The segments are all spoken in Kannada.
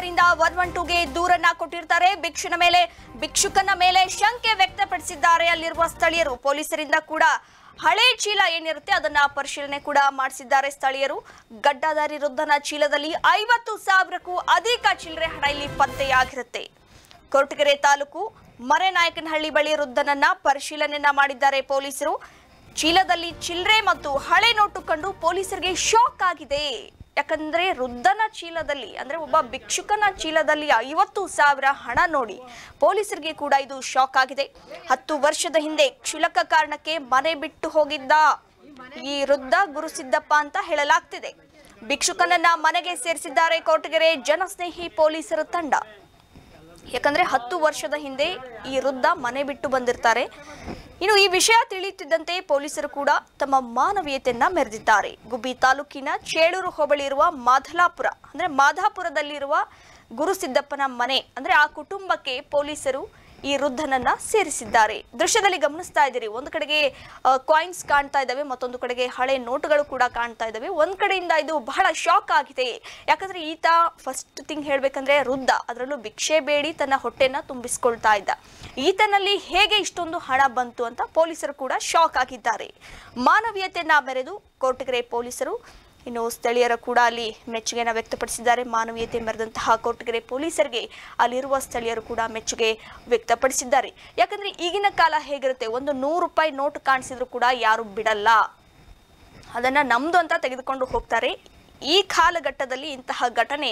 ಪೊಲೀಸರಿಂದ ಒನ್ ಒನ್ ಟೂಗೆ ದೂರನ್ನ ಕೊಟ್ಟಿರ್ತಾರೆ ಭಿಕ್ಷುನ ಮೇಲೆ ಭಿಕ್ಷುಕನ ಮೇಲೆ ಶಂಕೆ ವ್ಯಕ್ತಪಡಿಸಿದ್ದಾರೆ ಅಲ್ಲಿರುವ ಸ್ಥಳೀಯರು ಪೊಲೀಸರಿಂದ ಕೂಡ ಹಳೆ ಚೀಲ ಏನಿರುತ್ತೆ ಅದನ್ನ ಪರಿಶೀಲನೆ ಕೂಡ ಮಾಡಿಸಿದ್ದಾರೆ ಸ್ಥಳೀಯರು ಗಡ್ಡಧಾರಿ ವೃದ್ಧನ ಚೀಲದಲ್ಲಿ ಐವತ್ತು ಸಾವಿರಕ್ಕೂ ಅಧಿಕ ಚಿಲ್ಲರೆ ಹಣ ಇಲ್ಲಿ ಪತ್ತೆಯಾಗಿರುತ್ತೆ ಕೊರಟಗೆರೆ ತಾಲೂಕು ಮರೆನಾಯಕನಹಳ್ಳಿ ಬಳಿ ವೃದ್ಧನನ್ನ ಪರಿಶೀಲನೆಯನ್ನ ಮಾಡಿದ್ದಾರೆ ಪೊಲೀಸರು ಚೀಲದಲ್ಲಿ ಚಿಲ್ಲರೆ ಮತ್ತು ಹಳೆ ನೋಟು ಕಂಡು ಪೊಲೀಸರಿಗೆ ಶಾಕ್ ಆಗಿದೆ ಯಾಕಂದ್ರೆ ವೃದ್ಧನ ಚೀಲದಲ್ಲಿ ಅಂದ್ರೆ ಒಬ್ಬ ಭಿಕ್ಷುಕನ ಚೀಲದಲ್ಲಿ ಐವತ್ತು ಸಾವಿರ ಹಣ ನೋಡಿ ಪೊಲೀಸರಿಗೆ ಕೂಡ ಇದು ಶಾಕ್ ಆಗಿದೆ ಹತ್ತು ವರ್ಷದ ಹಿಂದೆ ಕ್ಷುಲಕ ಕಾರಣಕ್ಕೆ ಮನೆ ಬಿಟ್ಟು ಹೋಗಿದ್ದ ಈ ವೃದ್ಧ ಗುರುಸಿದ್ದಪ್ಪ ಅಂತ ಹೇಳಲಾಗ್ತಿದೆ ಭಿಕ್ಷುಕನನ್ನ ಮನೆಗೆ ಸೇರಿಸಿದ್ದಾರೆ ಕೊರಟಗೆರೆ ಜನಸ್ನೇಹಿ ಪೊಲೀಸರ ತಂಡ ಯಾಕಂದ್ರೆ ಹತ್ತು ವರ್ಷದ ಹಿಂದೆ ಈ ವೃದ್ಧ ಮನೆ ಬಿಟ್ಟು ಬಂದಿರ್ತಾರೆ ಇನ್ನು ಈ ವಿಷಯ ತಿಳಿಯುತ್ತಿದ್ದಂತೆ ಪೊಲೀಸರು ಕೂಡ ತಮ್ಮ ಮಾನವೀಯತೆಯನ್ನ ಮೆರೆದಿದ್ದಾರೆ ಗುಬ್ಬಿ ತಾಲೂಕಿನ ಚೇಳೂರು ಹೋಬಳಿ ಇರುವ ಮಾಧಲಾಪುರ ಅಂದ್ರೆ ಮಾಧಾಪುರದಲ್ಲಿರುವ ಗುರುಸಿದ್ದಪ್ಪನ ಮನೆ ಅಂದ್ರೆ ಆ ಕುಟುಂಬಕ್ಕೆ ಪೊಲೀಸರು ಈ ವೃದ್ಧನನ್ನ ಸೇರಿಸಿದ್ದಾರೆ ದೃಶ್ಯದಲ್ಲಿ ಗಮನಿಸ್ತಾ ಇದ್ದೀರಿ ಒಂದು ಕಡೆಗೆ ಕಾಯಿನ್ಸ್ ಕಾಣ್ತಾ ಇದ್ದಾವೆ ಮತ್ತೊಂದು ಕಡೆಗೆ ಹಳೆ ನೋಟುಗಳು ಕೂಡ ಕಾಣ್ತಾ ಇದ್ದಾವೆ ಒಂದ್ ಕಡೆಯಿಂದ ಇದು ಬಹಳ ಶಾಕ್ ಆಗಿದೆ ಯಾಕಂದ್ರೆ ಈತ ಫಸ್ಟ್ ಥಿಂಗ್ ಹೇಳ್ಬೇಕಂದ್ರೆ ವೃದ್ಧ ಅದರಲ್ಲೂ ಭಿಕ್ಷೆ ಬೇಡಿ ತನ್ನ ಹೊಟ್ಟೆನ ತುಂಬಿಸ್ಕೊಳ್ತಾ ಇದ್ದ ಈತನಲ್ಲಿ ಹೇಗೆ ಇಷ್ಟೊಂದು ಹಣ ಬಂತು ಅಂತ ಪೊಲೀಸರು ಕೂಡ ಶಾಕ್ ಆಗಿದ್ದಾರೆ ಮಾನವೀಯತೆಯನ್ನ ಮೆರೆದು ಕೊರಟಗೆರೆ ಪೊಲೀಸರು ಇನ್ನು ಸ್ಥಳೀಯರು ಕೂಡ ಅಲ್ಲಿ ಮೆಚ್ಚುಗೆಯನ್ನು ವ್ಯಕ್ತಪಡಿಸಿದ್ದಾರೆ ಮಾನವೀಯತೆ ಮೆರೆದಂತಹ ಕೊರಟಗೆರೆ ಪೊಲೀಸರಿಗೆ ಅಲ್ಲಿರುವ ಸ್ಥಳೀಯರು ಕೂಡ ಮೆಚ್ಚುಗೆ ವ್ಯಕ್ತಪಡಿಸಿದ್ದಾರೆ ಯಾಕಂದ್ರೆ ಈಗಿನ ಕಾಲ ಹೇಗಿರುತ್ತೆ ಒಂದು ನೂರು ರೂಪಾಯಿ ನೋಟ್ ಕಾಣಿಸಿದ್ರು ಕೂಡ ಯಾರು ಬಿಡಲ್ಲ ಅದನ್ನ ನಮ್ದು ಅಂತ ತೆಗೆದುಕೊಂಡು ಹೋಗ್ತಾರೆ ಈ ಕಾಲಘಟ್ಟದಲ್ಲಿ ಇಂತಹ ಘಟನೆ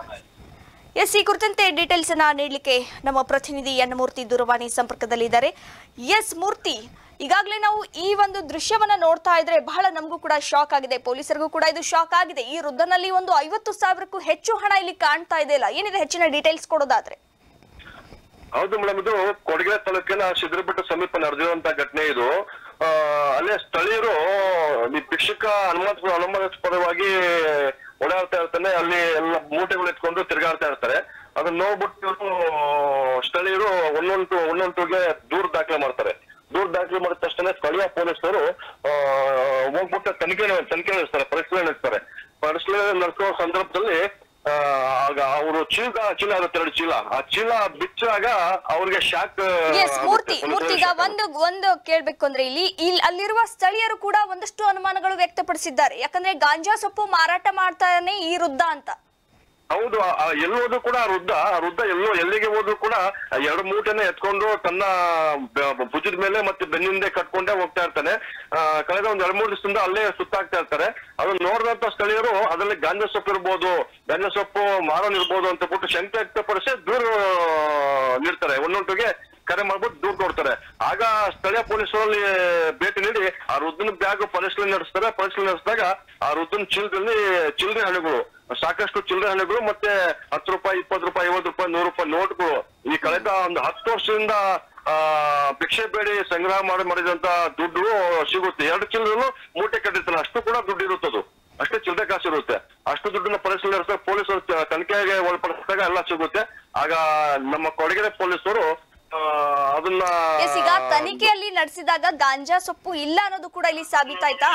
ಎಸ್ ಈ ಕುರಿತಂತೆ ಡೀಟೇಲ್ಸ್ ಅನ್ನ ನೀಡಲಿಕ್ಕೆ ನಮ್ಮ ಪ್ರತಿನಿಧಿ ಎನ್ ಮೂರ್ತಿ ದೂರವಾಣಿ ಸಂಪರ್ಕದಲ್ಲಿದ್ದಾರೆ ಎಸ್ ಮೂರ್ತಿ ಈಗಾಗಲೇ ನಾವು ಈ ಒಂದು ದೃಶ್ಯವನ್ನ ನೋಡ್ತಾ ಇದ್ರೆ ಬಹಳ ನಮಗೂ ಕೂಡ ಶಾಕ್ ಆಗಿದೆ ಪೊಲೀಸರಿಗೂ ಕೂಡ ಇದು ಶಾಕ್ ಆಗಿದೆ ಈ ವೃದ್ಧನಲ್ಲಿ ಒಂದು ಐವತ್ತು ಸಾವಿರಕ್ಕೂ ಹೆಚ್ಚು ಹಣ ಇಲ್ಲಿ ಕಾಣ್ತಾ ಇದೆ ಅಲ್ಲ ಏನಿದೆ ಹೆಚ್ಚಿನ ಡೀಟೇಲ್ಸ್ ಕೊಡೋದಾದ್ರೆ ಹೌದು ಮೇಡಮ್ ಇದು ಕೊಡಗಿನ ತಾಲೂಕಿನ ಸಿದ್ರಬೆಟ್ಟ ಸಮೀಪ ನಡೆದಿರುವಂತ ಘಟನೆ ಇದು ಆ, ಅಲ್ಲೇ ಸ್ಥಳೀಯರು ಈ ಭಿಕ್ಷುಕ ಅನುಮತ ಅನುಮಾನಾಸ್ಪದವಾಗಿ ಓಡಾಡ್ತಾ ಇರ್ತಾನೆ ಅಲ್ಲಿ ಎಲ್ಲ ಮೂಟೆಗಳು ಎತ್ಕೊಂಡು ತಿರುಗಾಡ್ತಾ ಇರ್ತಾರೆ ಅದನ್ನ ನೋಡ್ಬಿಟ್ಟು ಇವ್ರು ಸ್ಥಳೀಯರು ಒಂದೊಂದು ಒಂದೊಂದುಗೆ ದೂರ ದಾಖಲೆ ಮಾಡ್ತಾರೆ ದೂರ ದಾಖಲೆ ಮಾಡಿದ ತಕ್ಷಣ ಸ್ಥಳೀಯ ಪೊಲೀಸರು ಆ, ಹೋಗ್ಬಿಟ್ಟು ತನಿಖೆ ತನಿಖೆ ನಡೆಸ್ತಾರೆ ಪರಿಶೀಲನೆ ನಡೆಸ್ತಾರೆ ಪರಿಶೀಲನೆ ನಡೆಸೋ ಸಂದರ್ಭದಲ್ಲಿ ಆ, ಆಗ ಅವರು ಚೀಲ ಚೀಲ ಇರುತ್ತೆ ಎರಡು ಚೀಲ ಆ ಚೀಲ ಬಿಚ್ಚಾಗ ಅವ್ರಿಗೆ ಶಾಕ್ ಎಸ್ ಮೂರ್ತಿ ಮೂರ್ತಿ ಈಗ ಒಂದು ಒಂದು ಕೇಳ್ಬೇಕು ಅಂದ್ರೆ ಇಲ್ಲಿ ಇಲ್ಲಿ ಅಲ್ಲಿರುವ ಸ್ಥಳೀಯರು ಕೂಡ ಒಂದಷ್ಟು ಅನುಮಾನಗಳು ವ್ಯಕ್ತಪಡಿಸಿದ್ದಾರೆ ಯಾಕಂದ್ರೆ ಗಾಂಜಾ ಸೊಪ್ಪು ಮಾರಾಟ ಮಾಡ್ತಾನೆ ಈ ವೃದ್ಧ ಅಂತ ಹೌದು ಆ- ಆ ಎಲ್ಲಿ ಹೋದ್ರು ಕೂಡ ಆ ವೃದ್ಧ ಆ ವೃದ್ಧ ಎಲ್ಲೋ ಎಲ್ಲಿಗೆ ಹೋದ್ರು ಕೂಡ ಆ ಎರಡು ಮೂಟೆನೆ ಎತ್ಕೊಂಡು ತನ್ನ ಬ- ಭುಜದ ಮೇಲೆ ಮತ್ತೆ ಬೆನ್ನಿಂದೆ ಕಟ್ಕೊಂಡೇ ಹೋಗ್ತಾ ಇರ್ತಾನೆ ಆ, ಕಳೆದ ಒಂದ್ ಎರಡ್ ಮೂರು ದಿವಸದಿಂದ ಅಲ್ಲೇ ಸುತ್ತಾಗ್ತಾ ಇರ್ತಾರೆ ಅದನ್ನ ನೋಡಿದಂತ ಸ್ಥಳೀಯರು ಅದರಲ್ಲಿ ಗಾಂಜಾ ಸೊಪ್ಪು ಇರ್ಬೋದು ಗಾಂಜಾ ಸೊಪ್ಪು ಮಾರೋನ್ ಇರ್ಬೋದು ಅಂತ ಬಿಟ್ಟು ಶಂಕೆ ವ್ಯಕ್ತಪಡಿಸಿ ದೂರ ನೀಡ್ತಾರೆ ಒಂದೊಂಟಿಗೆ ಕರೆ ಮಾಡ್ಬಿಟ್ಟು ದೂರ ಕೊಡ್ತಾರೆ ಆಗ ಸ್ಥಳೀಯ ಪೊಲೀಸರಲ್ಲಿ ಭೇಟಿ ನೀಡಿ ಆ ವೃದ್ಧನ ಬ್ಯಾಗ್ ಪರಿಶೀಲನೆ ನಡೆಸ್ತಾರೆ ಪರಿಶೀಲನೆ ನಡೆಸಿದಾಗ ಆ ವೃದ್ಧನ ಚೀಲದಲ್ಲಿ ಚಿಲ್ಲರೆ ಹಣಗಳು ಸಾಕಷ್ಟು ಚಿಲ್ಲರೆ ಹಣಗಳು ಮತ್ತೆ ಹತ್ತು ರೂಪಾಯಿ ಇಪ್ಪತ್ತು ರೂಪಾಯಿ ಐವತ್ತು ರೂಪಾಯಿ ನೂರು ರೂಪಾಯಿ ನೋಟ್ಗಳು ಈ ಕಳೆದ ಒಂದು ಹತ್ತು ವರ್ಷದಿಂದ ಆ ಭಿಕ್ಷೆ ಬೇಡಿ ಸಂಗ್ರಹ ಮಾಡಿ ಮಾಡಿದಂತ ದುಡ್ಡು ಸಿಗುತ್ತೆ ಎರಡು ಚಿಲ್ಲರೂ ಮೂಟೆ ಕಟ್ಟಿರ್ತಾರೆ ಅಷ್ಟು ಕೂಡ ದುಡ್ಡು ಇರುತ್ತದು ಅಷ್ಟೇ ಚಿಲ್ಲರೆ ಕಾಸು ಇರುತ್ತೆ ಅಷ್ಟು ದುಡ್ಡನ್ನ ಪರಿಶೀಲನೆ ನಡೆಸಿದಾಗ ಪೊಲೀಸರು ತ- ತನಿಖೆಗೆ ಒಳಪಡಿಸಿದಾಗ ಎಲ್ಲ ಸಿಗುತ್ತೆ ಆಗ ನಮ್ಮ ಕೊಡಗೆರೆ ಪೊಲೀಸರು ಆ, ಅದನ್ನ ಎಸ್ ಈಗ ತನಿಖೆಯಲ್ಲಿ ನಡೆಸಿದಾಗ ಗಾಂಜಾ ಸೊಪ್ಪು ಇಲ್ಲ ಅನ್ನೋದು ಕೂಡ ಇಲ್ಲಿ ಸಾಬೀತಾಯ್ತಾ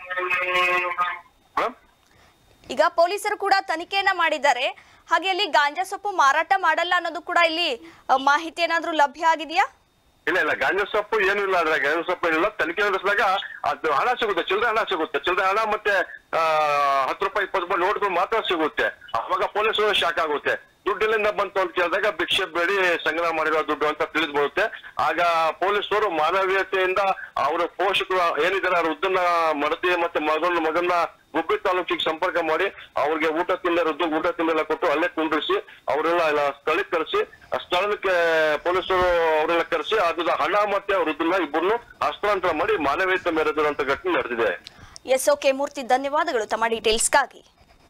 ಮೇಡಮ್? ಈಗ ಪೊಲೀಸರು ಕೂಡ ತನಿಖೆಯನ್ನ ಮಾಡಿದ್ದಾರೆ ಹಾಗೆ ಅಲ್ಲಿ ಗಾಂಜಾ ಸೊಪ್ಪು ಮಾರಾಟ ಮಾಡಲ್ಲ ಅನ್ನೋದು ಕೂಡ ಇಲ್ಲಿ ಆ, ಮಾಹಿತಿ ಏನಾದ್ರೂ ಲಭ್ಯ ಆಗಿದೆಯಾ ಇಲ್ಲ ಇಲ್ಲ ಗಾಂಜಾ ಸೊಪ್ಪು ಏನು ಇಲ್ಲ ಅದ್ರಾಗ ಗಾಂಜಾ ಸೊಪ್ಪು ಏನಿಲ್ಲ ತನಿಖೆ ನಡೆಸಿದಾಗ ಅದು ಹಣ ಸಿಗುತ್ತೆ ಚಿಲ್ಲರೆ ಹಣ ಸಿಗುತ್ತೆ ಚಿಲ್ಲರೆ ಹಣ ಮತ್ತೆ ಆ, ಹತ್ತು ರೂಪಾಯಿ ಇಪ್ಪತ್ತು ರೂಪಾಯಿ ನೋಟ್ಗಳು ಮಾತ್ರ ಸಿಗುತ್ತೆ ಅವಾಗ ಪೊಲೀಸರು ಶಾಕ್ ಆಗುತ್ತೆ ದುಡ್ಡಿಲ್ಲಿಂದ ಬಂತು ಅಂತ ಕೇಳಿದಾಗ ಭಿಕ್ಷೆ ಬೇಡಿ ಸಂಗ್ರಹ ಮಾಡಿರೋ ದುಡ್ಡು ಅಂತ ತಿಳಿದು ಬರುತ್ತೆ ಆಗ ಪೊಲೀಸರು ಮಾನವೀಯತೆಯಿಂದ ಅವರ ಪೋಷಕರು ಏನಿದ್ದಾರೆ ಆ ವೃದ್ಧನ ಮಡದಿ ಮತ್ತೆ ಮಗನ ಮಗನ ಗುಬ್ಬಿ ತಾಲೂಕಿಗೆ ಸಂಪರ್ಕ ಮಾಡಿ ಅವ್ರಿಗೆ ಊಟ ತಿಂದ ವೃದ್ಧ ಊಟ ತಿಂದೆಲ್ಲ ಕೊಟ್ಟು ಅಲ್ಲೇ ಕುಂಡ್ರಿಸಿ ಅವರೆಲ್ಲ ಎಲ್ಲ ಸ್ಥಳಕ್ಕೆ ಕರೆಸಿ ಆ ಸ್ಥಳಕ್ಕೆ ಪೊಲೀಸರು ಅವರೆಲ್ಲ ಕರೆಸಿ ಅದ್ರ ಹಣ ಮತ್ತೆ ವೃದ್ಧನ ಇಬ್ಬರನ್ನು ಹಸ್ತಾಂತರ ಮಾಡಿ ಮಾನವೀಯತೆ ಮೆರೆದಿರುವಂತ ಘಟನೆ ನಡೆದಿದೆ ಎಸ್ ಓಕೆ ಮೂರ್ತಿ ಧನ್ಯವಾದಗಳು ತಮ್ಮ ಡೀಟೇಲ್ಸ್ಗಾಗಿ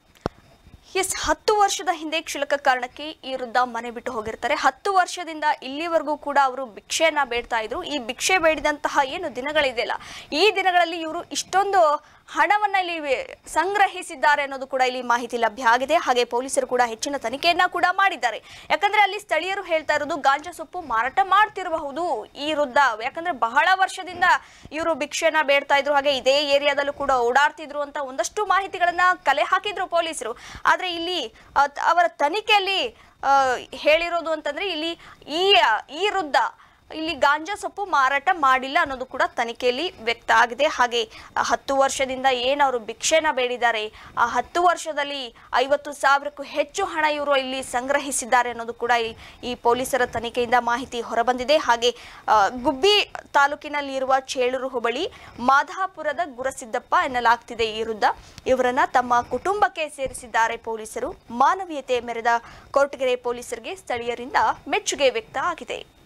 ಎಸ್ ಹತ್ತು ವರ್ಷದ ಹಿಂದೆ ಕ್ಷುಲಕ ಕಾರಣಕ್ಕೆ ಈ ವೃದ್ಧ ಮನೆ ಬಿಟ್ಟು ಹೋಗಿರ್ತಾರೆ ಹತ್ತು ವರ್ಷದಿಂದ ಇಲ್ಲಿವರೆಗೂ ಕೂಡ ಅವರು ಭಿಕ್ಷೆಯನ್ನ ಬೇಡ್ತಾ ಇದ್ರು ಈ ಭಿಕ್ಷೆ ಬೇಡಿದಂತಹ ಏನು ದಿನಗಳಿದೆಯಲ್ಲ ಈ ದಿನಗಳಲ್ಲಿ ಇವರು ಇಷ್ಟೊಂದು ಹಣವನ್ನ ಇಲ್ಲಿ ವೆ- ಸಂಗ್ರಹಿಸಿದ್ದಾರೆ ಅನ್ನೋದು ಕೂಡ ಇಲ್ಲಿ ಮಾಹಿತಿ ಲಭ್ಯ ಆಗಿದೆ ಹಾಗೆ ಪೊಲೀಸರು ಕೂಡ ಹೆಚ್ಚಿನ ತನಿಖೆಯನ್ನ ಕೂಡ ಮಾಡಿದ್ದಾರೆ ಯಾಕಂದ್ರೆ ಅಲ್ಲಿ ಸ್ಥಳೀಯರು ಹೇಳ್ತಾ ಇರೋದು ಗಾಂಜಾ ಸೊಪ್ಪು ಮಾರಾಟ ಮಾಡ್ತಿರಬಹುದು ಈ ವೃದ್ಧ ಯಾಕಂದ್ರೆ ಬಹಳ ವರ್ಷದಿಂದ ಇವರು ಭಿಕ್ಷೆನ ಬೇಡ್ತಾ ಇದ್ರು ಹಾಗೆ ಇದೇ ಏರಿಯಾದಲ್ಲೂ ಕೂಡ ಓಡಾಡ್ತಿದ್ರು ಅಂತ ಒಂದಷ್ಟು ಮಾಹಿತಿಗಳನ್ನ ಕಲೆ ಹಾಕಿದ್ರು ಪೊಲೀಸರು ಆದ್ರೆ ಇಲ್ಲಿ ಆ, ತ- ಅವರ ತನಿಖೆಯಲ್ಲಿ ಆ, ಹೇಳಿರೋದು ಅಂತಂದ್ರೆ ಇಲ್ಲಿ ಈ ಈ ವೃದ್ಧ ಇಲ್ಲಿ ಗಾಂಜಾ ಸೊಪ್ಪು ಮಾರಾಟ ಮಾಡಿಲ್ಲ ಅನ್ನೋದು ಕೂಡ ತನಿಖೆಯಲ್ಲಿ ವ್ಯಕ್ತ ಆಗಿದೆ ಹಾಗೆ ಆ ಹತ್ತು ವರ್ಷದಿಂದ ಏನು ಅವರು ಭಿಕ್ಷೆನ ಬೇಡಿದ್ದಾರೆ ಆ ಹತ್ತು ವರ್ಷದಲ್ಲಿ ಐವತ್ತು ಸಾವಿರಕ್ಕೂ ಹೆಚ್ಚು ಹಣ ಇವರು ಇಲ್ಲಿ ಸಂಗ್ರಹಿಸಿದ್ದಾರೆ ಅನ್ನೋದು ಕೂಡ ಈ- ಈ ಪೊಲೀಸರ ತನಿಖೆಯಿಂದ ಮಾಹಿತಿ ಹೊರಬಂದಿದೆ ಹಾಗೆ ಆ, ಗುಬ್ಬಿ ತಾಲೂಕಿನಲ್ಲಿ ಇರುವ ಚೇಳೂರು ಹೋಬಳಿ ಮಾಧಾಪುರದ ಗುರಸಿದ್ದಪ್ಪ ಎನ್ನಲಾಗ್ತಿದೆ ಈ ವೃದ್ಧ ಇವರನ್ನ ತಮ್ಮ ಕುಟುಂಬಕ್ಕೆ ಸೇರಿಸಿದ್ದಾರೆ ಪೊಲೀಸರು ಮಾನವೀಯತೆ ಮೆರೆದ ಕೊರಟಗೆರೆ ಪೊಲೀಸರಿಗೆ ಸ್ಥಳೀಯರಿಂದ ಮೆಚ್ಚುಗೆ ವ್ಯಕ್ತ ಆಗಿದೆ